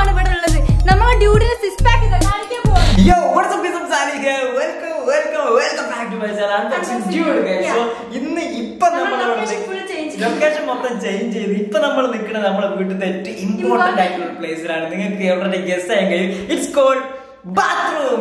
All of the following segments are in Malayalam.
നിമിഷമാണ് ഇവിടെ ഉള്ളത് നമ്മളെ ഡ്യൂഡിനെ സിക്സ് പാക്ക് കാണിക്കാൻ പോവാണ് Yo, what's up, guys? I'm Sally here. Welcome, welcome, welcome back to my channel. I'm Jackson Dude, guys. So, ഇന്ന് ഇപ്പൊ നമ്മൾ നമ്മൾ location full change ചെയ്തു. ലൊക്കേഷൻ മൊത്തം ചേഞ്ച് ചെയ്ത് ഇപ്പൊ നമ്മൾ നിൽക്കുന്നത് നമ്മളെ വീട്ടിൽ ഏറ്റവും ഇമ്പോർട്ടന്റ് ആയിട്ടുള്ള പ്ലേസിലാണ് നിങ്ങൾക്ക് എവിടെ ഗസ് ചെയ്യാൻ കഴിയും ഇറ്റ്സ് കോൾഡ് ബാത്റൂം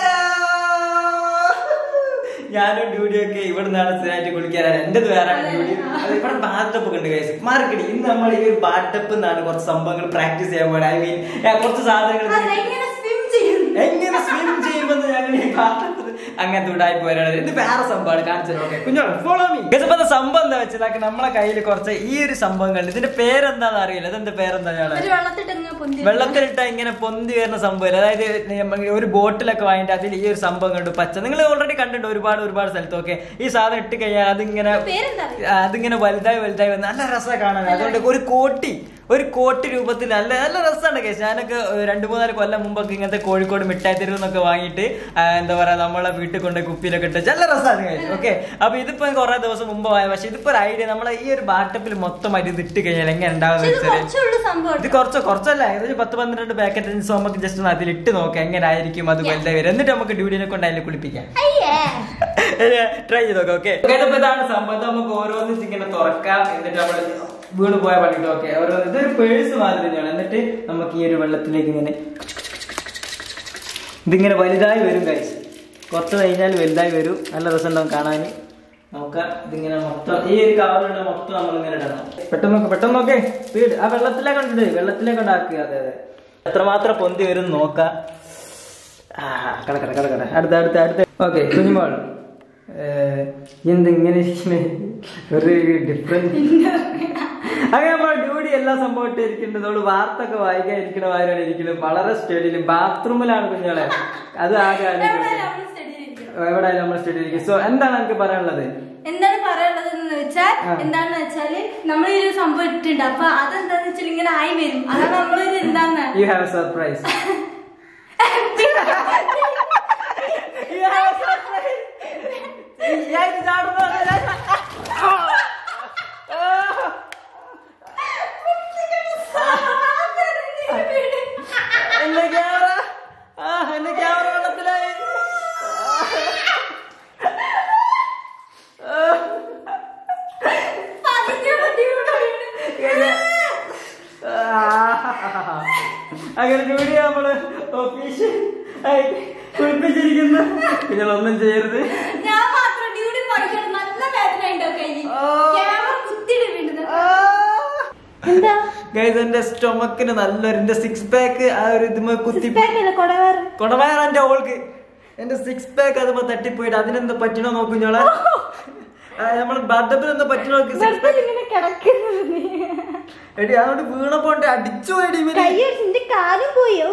ഞാനും ഡ്യൂഡിയോ ഒക്കെ ഇവിടെ നിന്നാണ് സ്ഥിരമായിട്ട് കുളിക്കാനാണ് എന്റെ വേറെ ഡ്യൂഡി അത് ഇവിടെ ബാത്തപ്പ് ഉണ്ട് ഗൈസ് മാർക്കറ്റ് ഇന്ന് നമ്മൾ ഈ ഒരു ബാത്തപ്പ് എന്നാണ് കുറച്ച് സംഭവങ്ങൾ പ്രാക്ടീസ് ചെയ്യാൻ പോയത് ഐ മീൻ കുറച്ച് സാധനങ്ങൾ എങ്ങനെ സ്വിം ചെയ്യുന്നു എങ്ങനെ സ്വിം ചെയ്യുമെന്ന് ഞങ്ങൾ ഈ കാണുന്നത് അങ്ങനത്തെ ഉണ്ടായി പോരാണ് ഇത് വേറെ സംഭവമാണ് കാണിച്ചത് ഓക്കെ കുഞ്ഞോളെ ഫോളോ മീ ഇപ്പൊ സംഭവം എന്താ വെച്ചാൽ നമ്മളെ കയ്യിൽ കുറച്ച് ഈ ഒരു സംഭവങ്ങൾ ഇതിന്റെ പേരെന്താന്ന് അറിയില്ല ഇതെന്താ പേരെന്താ ഞങ്ങളെ ഒരു വെള്ളത്തിട്ട് ഇങ്ങനെ പൊന്തി വെള്ളത്തിലിട്ട ഇങ്ങനെ പൊന്തി വരുന്ന സംഭവം അതായത് നമ്മ ഒരു ബോട്ടിലൊക്കെ വാങ്ങിയിട്ട് അതിൽ ഈ ഒരു സംഭവം കണ്ടു പച്ച നിങ്ങൾ ഓൾറെഡി കണ്ടിട്ടുണ്ട് ഒരുപാട് ഒരുപാട് സ്ഥലത്ത് ഓക്കെ ഈ സാധനം ഇട്ട് കഴിഞ്ഞാൽ അതിങ്ങനെ പേരെന്താ അറിയോ? ആ, അതിങ്ങനെ വലുതായി വലുതായി വന്ന് നല്ല രസമാണ് കാണാൻ അതുകൊണ്ട് ഒരു കോട്ടി ഒരു കോട്ടി രൂപത്തിൽ നല്ല നല്ല രസമാണ് കേസ് ഞാനൊക്കെ ഏഹ്, രണ്ട് മൂന്നാല് കൊല്ലം മുമ്പൊക്കെ ഇങ്ങനത്തെ കോഴിക്കോട് മിഠായി തെരുവെന്നൊക്കെ വാങ്ങിയിട്ട് ആ, എന്താ പറയാ നമ്മളെ വീട്ടിൽ കൊണ്ട് കുപ്പിയിലൊക്കെ ഇട്ട് നല്ല രസമാണ് കേസ് ഓക്കെ അപ്പൊ ഇതിപ്പോ കുറെ ദിവസം മുമ്പ് പോയ പക്ഷെ ഇതിപ്പോ ഒരു ഐഡിയ നമ്മളെ ഈ ഒരു ബാട്ടപ്പിൽ മൊത്തമായിട്ട് ഇത് ഇട്ട് കഴിഞ്ഞാൽ എങ്ങനെ ഉണ്ടാവുന്ന ഇത് വെച്ചാല് കുറച്ചുള്ളൂ സംഭവം ഇത് കുറച്ച് കുറച്ചല്ല ഏകദേശം പത്ത് പന്ത്രണ്ട് പാക്കറ്റ് നമുക്ക് ജസ്റ്റ് ഒന്ന് അതിൽ ഇട്ട് നോക്കാം എങ്ങനെ ആയിരിക്കും അത് വലുതായി വരും എന്നിട്ട് നമുക്ക് ഡ്യൂഡിനെ കൊണ്ട് അതിൽ കുളിപ്പിക്കാം അയ്യേ ട്രൈ ചെയ്ത് നോക്കാം ഓക്കെ ഇതാണ് സംഭവം ഇത് നമുക്ക് ഓരോന്നിച്ച് ഇങ്ങനെ തുറക്കാം എന്നിട്ട് നമ്മൾ വീണ് പോയ പണിട്ട് ഓക്കെ ഓരോന്ന് ഇതൊരു പേഴ്സ് മാതിരി തന്നെയാണ് എന്നിട്ട് നമുക്ക് ഈ ഒരു വെള്ളത്തിലേക്ക് ഇങ്ങനെ ഇതിങ്ങനെ വലുതായി വരും കഴിച്ച് കുറച്ച് കഴിഞ്ഞാൽ വലുതായി വരും നല്ല രസം ഉണ്ടാവും കാണാൻ നമുക്ക് ഇതിങ്ങനെ മൊത്തം ഈ ഒരു കവറിലുള്ള മൊത്തം നമ്മൾ ഇങ്ങനെ ഇടണം പെട്ടെന്ന് നോക്ക് പെട്ടെന്ന് നോക്കേ സ്പീഡ് ആ വെള്ളത്തിലേക്ക് കൊണ്ടിട്ട് വെള്ളത്തിലേക്ക് ഉണ്ടാക്കുക അതെ അതെ എത്രമാത്രം പൊന്തി വരും നോക്കാം ആ കിടക്കട്ടെ കിടക്കട്ടെ അടുത്ത അടുത്ത അടുത്ത ഓക്കെ കുഞ്ഞുമോൾ എന്തിങ്ങനെ ഇരിക്കണേ? ഒരു ഡിഫറെന്റ് അങ്ങനെ നമ്മൾ ഡ്യൂട്ടി എല്ലാ സംഭവം ഇരിക്കുന്നത് നമ്മൾ വാർത്ത ഒക്കെ വായിക്കാൻ ഇരിക്കണ മാതിരിയാണ് ഇരിക്കുന്നത് വളരെ സ്റ്റഡിയിലും ബാത്റൂമിലാണ് കുഞ്ഞോളെ അത് ആദ്യം ആലോചിക്കട്ടെ. എവിടെ നമ്മൾ സ്റ്റഡി ഇരിക്കും സോ എന്താണ് എനിക്ക് പറയാനുള്ളത് എന്താണ് പറയാനുള്ളത് എന്ന് വെച്ചാൽ ആ. എന്താന്ന് വെച്ചാല് നമ്മൾ ഈ ഒരു സംഭവം ഇട്ടിട്ടുണ്ട് അപ്പൊ അതെന്താന്ന് വെച്ചാൽ ഇങ്ങനെ ആയി വരും അതാണ് നമ്മളൊരു എന്താന്ന് യു ഹാവ് സർപ്രൈസ് എന്റെ ക്യാമറ ആ എന്റെ ക്യാമറ വെള്ളത്തിലായി അങ്ങനെ വീഡിയോ നമ്മള് ഒഫീഷ്യൽ ആയിട്ട് കുളിപ്പിച്ചിരിക്കുന്നു പിന്നെ ഒന്നും ചെയ്യരുത് ഞാൻ മാത്രം ഡ്യൂട്ടി പഠിക്കണം നല്ല വേദന കയ്യിൽ ആ. ക്യാമറ കുത്തിയിട്ട് വീണ്ടും എന്താ ഗൈസ് എന്റെ സ്റ്റൊമക്കിന് നല്ലൊരു എന്റെ സിക്സ് പാക്ക് ആ ഒരു ഇതുമ കുത്തി പാക്കല്ല കൊടവേറ് കൊടവയറ എന്റെ ഓൾക്ക് എന്റെ സിക്സ് പാക്ക് അതുമ്പോ തട്ടിപ്പോയിട്ട് അതിനെന്താ പറ്റണോ നോക്കും ഞോളെ നമ്മൾ ബർഡപ്പിൽ എന്താ പറ്റണോ സിക്സ് പാക്ക് ഇങ്ങനെ കിടക്കുന്നത് നീ. എടി അതുകൊണ്ട് വീണപ്പോ ഉണ്ട് അടിച്ചു പോയി ഇവര് കയ്യടിച്ച് നിന്റെ കാലും പോയോ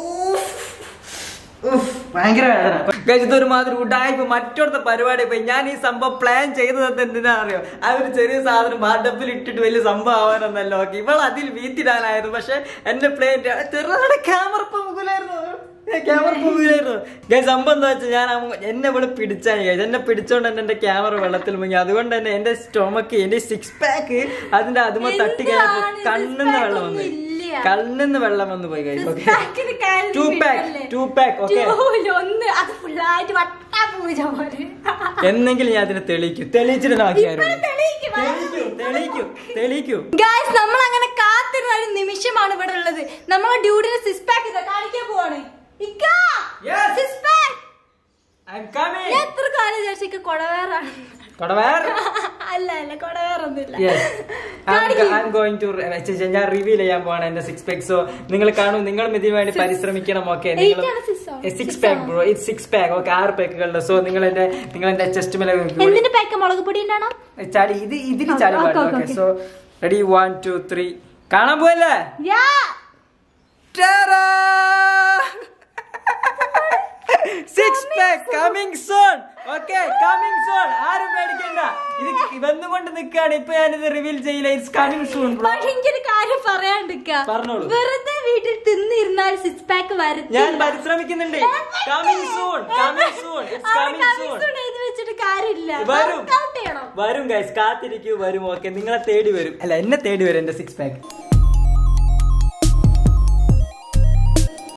ഉഫ്, ഭയങ്കര വേദന Guys, ഇതൊരുമാതിരി ഉടായ്പ മറ്റൊരുത്ത പരിപാടി പോയി ഞാൻ ഈ സംഭവം പ്ലാൻ ചെയ്തത് എന്തിനാ അറിയോ ആ ഒരു ചെറിയ സാധനം വാർഡപ്പിൽ ഇട്ടിട്ട് വലിയ സംഭവം ആവാനൊന്നല്ല ഓക്കെ ഇവൾ അതിൽ വീത്തിടാനായിരുന്നു പക്ഷെ എന്റെ പ്ലേൻ ചെറുതാണ് ക്യാമറ പോകുലായിരുന്നു ക്യാമറ പോകുലായിരുന്നു ഗൈസ് സംഭവം എന്താ വെച്ചാൽ ഞാൻ അങ്ങ് എന്നെ ഇവിടെ പിടിച്ചാൽ ഗൈസ് എന്നെ പിടിച്ചോണ്ട് തന്നെ എന്റെ ക്യാമറ വെള്ളത്തിൽ മുങ്ങി അതുകൊണ്ട് തന്നെ എന്റെ സ്റ്റൊമക്ക് എന്റെ സിക്സ് പാക്ക് അതിന്റെ അതുമ തട്ടി കഴിഞ്ഞപ്പോ എന്താണ് ഇത്? കണ്ണിന്ന് Six pack വെള്ളം വന്നു ഒന്നും ഇല്ല. കണ്ണിന്ന് വെള്ളം വന്നു പോയി ഗൈസ് ഓക്കെ പാക്കിന് കാലിൽ Two pack, വീഴല്ലേ? two pack, okay. Two ല് ഒന്ന് അത് ഫുള്ളായിട്ട് വട്ടാ പൂജ പോലെ എന്നെങ്കിലും ഞാൻ അതിനെ തെളിയിക്കും തെളിയിച്ചിട്ട് തന്നെ ബാക്കി ഇപ്പഴും ആരും തെളിയിക്ക്, വാ. തെളിയിക്കൂ തെളിയിക്കൂ തെളിയിക്കൂ Guys, നമ്മൾ അങ്ങനെ കാത്തിരുന്ന ഒരു നിമിഷമാണ് ഇവിടെ ഉള്ളത് നമ്മളെ ഡ്യൂഡിന് സിക്സ് പാക്ക് ഇതാ കാണിക്കാൻ പോവാണ് ഇക്ക Yes. Six pack I'm coming ഞാൻ എത്ര കാലം വിചാരിച്ചു കൊടവേറാണ് കൊടവേർ അല്ല അല്ല കൊടവേറൊന്നുമില്ല യെസ് കാണിക്ക്. ഐ എം ഗോയിങ് ടു ഞാൻ റിവീൽ ചെയ്യാൻ പോവാണ് എന്റെ സിക്സ് പാക്ക് സോ നിങ്ങൾ കാണും നിങ്ങളും ഇതിനു വേണ്ടി പരിശ്രമിക്കണം ഓക്കെ Eight ആണ് six ആണോ? സിക്സ് Six പാക്ക് ആണോ? ബ്രോ ഇത് സിക്സ് പാക്ക് ഓക്കെ ആറ് പാക്കുകളുണ്ട് സോ നിങ്ങൾ എന്റെ നിങ്ങൾ എന്റെ ചെസ്റ്റ് മേലെ എന്തിന്റെ പാക്ക് മുളക് പൊടി ഉണ്ടാണോ ചാടി ഇത് ഇതിന് ചാടി Okay, പാടില്ല okay, okay okay. So ready one two three കാണാൻ പോയല്ലേ yeah six pack coming soon okay coming soon ആരും പേടിക്കണ്ട ഇത് വന്നുകൊണ്ട് നിൽക്കാണ് ഇപ്പൊ ഞാനിത് റിവീൽ ചെയ്യില്ല ഇറ്റ്സ് കമ്മിങ് സൂൺ പക്ഷെ എനിക്കൊരു കാര്യം പറയാണ്ടിക്ക പറഞ്ഞോളൂ. വെറുതെ വീട്ടിൽ തിന്നിരുന്നാൽ സിക്സ് പാക്ക് വരത്തില്ല ഞാൻ പരിശ്രമിക്കുന്നുണ്ട് coming soon coming soon it's അവിടെ കമ്മിങ് coming സൂൺ soon എഴുതി വെച്ചിട്ട് കാര്യമില്ല വരും Workout ചെയ്യണം വരും ഗൈസ് കാത്തിരിക്കൂ വരും ഓക്കെ നിങ്ങളെ തേടി വരും അല്ല എന്നെ തേടി വരും എന്റെ സിക്സ് പാക്ക്